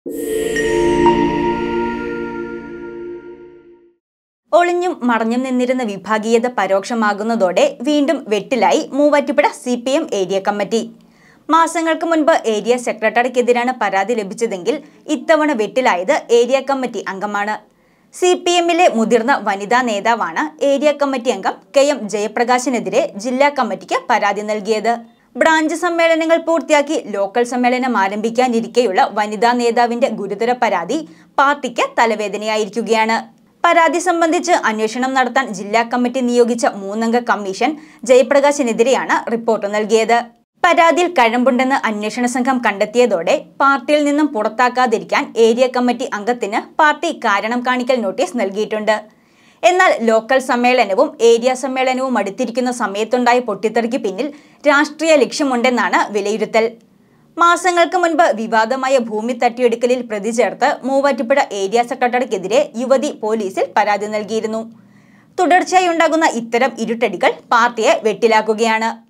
ഒളിഞ്ഞും മറഞ്ഞും നിന്നിരുന്ന വിഭാഗീയത പരോക്ഷമാകുന്നതോടെ വീണ്ടും വെട്ടിലായി Muvattupuzha C P M area committee മാസങ്ങൾക്ക് മുൻപ് ഏരിയ സെക്രട്ടറിക്കെതിരാണ് പരാതി ലഭിച്ചതെങ്കിൽ ഇത്തവണ വെട്ടിലായത് ഏരിയ കമ്മിറ്റി അംഗമാണ് സി പി എമ്മിലെ മുതിർന്ന വനിതാ നേതാവാണ് ഏരിയ കമ്മിറ്റി അംഗം കെ എം ജയപ്രകാശിനെതിരെ ജില്ലാ കമ്മിറ്റിക്ക് പരാതി നൽകിയത് ബ്രാഞ്ച് സമ്മേളനങ്ങൾ പൂർത്തിയാക്കി ലോക്കൽ സമ്മേളനം ആരംഭിക്കാനിരിക്കെയുള്ള വനിതാ നേതാവിന്റെ ഗുരുതര പരാതി പാർട്ടിക്ക് തലവേദനയായിരിക്കുകയാണ് പരാതി സംബന്ധിച്ച് അന്വേഷണം നടത്താൻ ജില്ലാ കമ്മിറ്റി നിയോഗിച്ച മൂന്നംഗ കമ്മീഷൻ ജയപ്രകാശിനെതിരെയാണ് റിപ്പോർട്ട് നൽകിയത് പരാതിയിൽ കഴമ്പുണ്ടെന്ന് അന്വേഷണ സംഘം കണ്ടെത്തിയതോടെ പാർട്ടിയിൽ നിന്നും പുറത്താക്കാതിരിക്കാൻ ഏരിയ കമ്മിറ്റി അംഗത്തിന് പാർട്ടി കാരണം കാണിക്കൽ നോട്ടീസ് നൽകിയിട്ടുണ്ട് എന്നാൽ ലോക്കൽ സമ്മേളനവും ഏരിയ സമ്മേളനവും അടുത്തിരിക്കുന്ന സമയത്തുണ്ടായ പൊട്ടിത്തെറിക്ക് പിന്നിൽ രാഷ്ട്രീയ ലക്ഷ്യമുണ്ടെന്നാണ് വിലയിരുത്തൽ മാസങ്ങൾക്ക് മുൻപ് വിവാദമായ ഭൂമി തട്ടിയെടുക്കലിൽ പ്രതി ചേർത്ത് മൂവാറ്റുപുഴ ഏരിയ സെക്രട്ടറിക്കെതിരെ യുവതി പോലീസിൽ പരാതി നൽകിയിരുന്നു തുടർച്ചയായി ഉണ്ടാകുന്ന ഇത്തരം ഇരുട്ടടികൾ പാർട്ടിയെ വെട്ടിലാക്കുകയാണ്